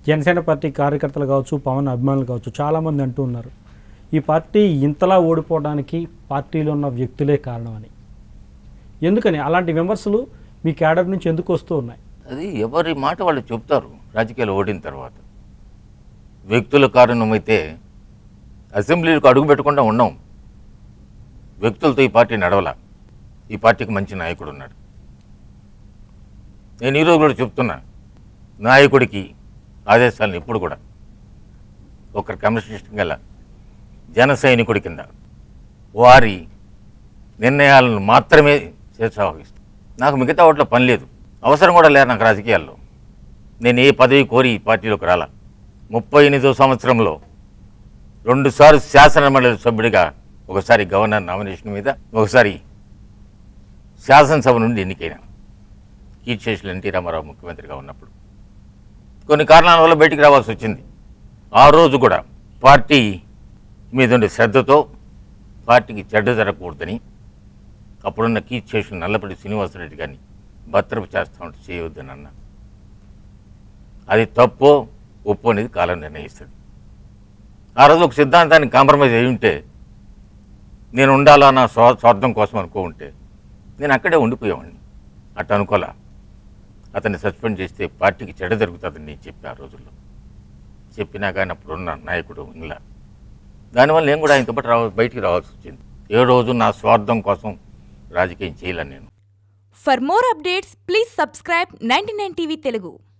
Janasena party కార్యకర్తలు కావచ్చు పవన్ అభిమానులు కావచ్చు చాలామంది అంటూ ఉన్నారు ఈ పార్టీ ఇంతలా ఓడిపోవడానికి పార్టీలో ఉన్న వ్యక్తులే కారణమని ఎందుకని అలాంటి విమర్శలు మీ క్యాడర్ నుంచి ఎందుకు వస్తూ ఉన్నాయి అది ఎవరి మాట వాళ్ళు చెప్తారు రాజకీయాలు ఓడిన తర్వాత వ్యక్తుల కారణమైతే అసెంబ్లీలకు అడుగు పెట్టకుండా ఉన్నాం వ్యక్తులతో ఈ పార్టీ నడవల ఈ పార్టీకి మంచి నాయకుడు ఉన్నాడు నేను ఈరోజు కూడా చెప్తున్నా నాయకుడికి ఆదేశాలను ఎప్పుడు కూడా ఒకరి కమ్యూనిస్ట్ గల జన సైనికుడి కింద వారి నిర్ణయాలను మాత్రమే శిరసావహిస్తాను నాకు మిగతా వాటిలో పని లేదు అవసరం కూడా లేదు నాకు రాజకీయాల్లో నేను ఏ పదవి కోరి ఈ పార్టీలోకి రాలా ముప్పై ఎనిమిదో సంవత్సరంలో రెండుసార్లు శాసనమండలి సభ్యుడిగా ఒకసారి గవర్నర్ నామినేషన్ మీద ఒకసారి శాసనసభ నుండి ఎన్నికైనా కీర్తిశేషులు ఎన్టీ రామారావు ముఖ్యమంత్రిగా ఉన్నప్పుడు కొన్ని కారణాల వల్ల బయటికి రావాల్సి వచ్చింది ఆ రోజు కూడా పార్టీ మీద ఉండే శ్రద్ధతో పార్టీకి చెడ్డ జరగకూడదని అప్పుడున్న కీర్తిశేషులు నల్లపల్లి శ్రీనివాసరెడ్డి గారిని భద్రపు చేస్తా ఉంటే చేయవద్దని అన్న అది తప్పో ఒప్పు అనేది కాలం నిర్ణయిస్తుంది ఆ రోజు ఒక సిద్ధాంతాన్ని కాంప్రమైజ్ అయి ఉంటే నేను ఉండాలా నా స్వా స్వార్థం కోసం అనుకో ఉంటే నేను అక్కడే ఉండిపోయేవాడిని అట్ట అనుకోలా అతన్ని సస్పెండ్ చేస్తే పార్టీకి చెడ జరుగుతుందని నేను చెప్పి ఆ రోజుల్లో చెప్పినా కానీ అప్పుడున్న నాయకుడు ఇలా దానివల్ల నేను కూడా ఆయనతో పాటు రావ బయటికి రావాల్సి వచ్చింది ఏ రోజు నా స్వార్థం కోసం రాజకీయం చేయలేను నేను For more updates, please subscribe 99 TV Telugu.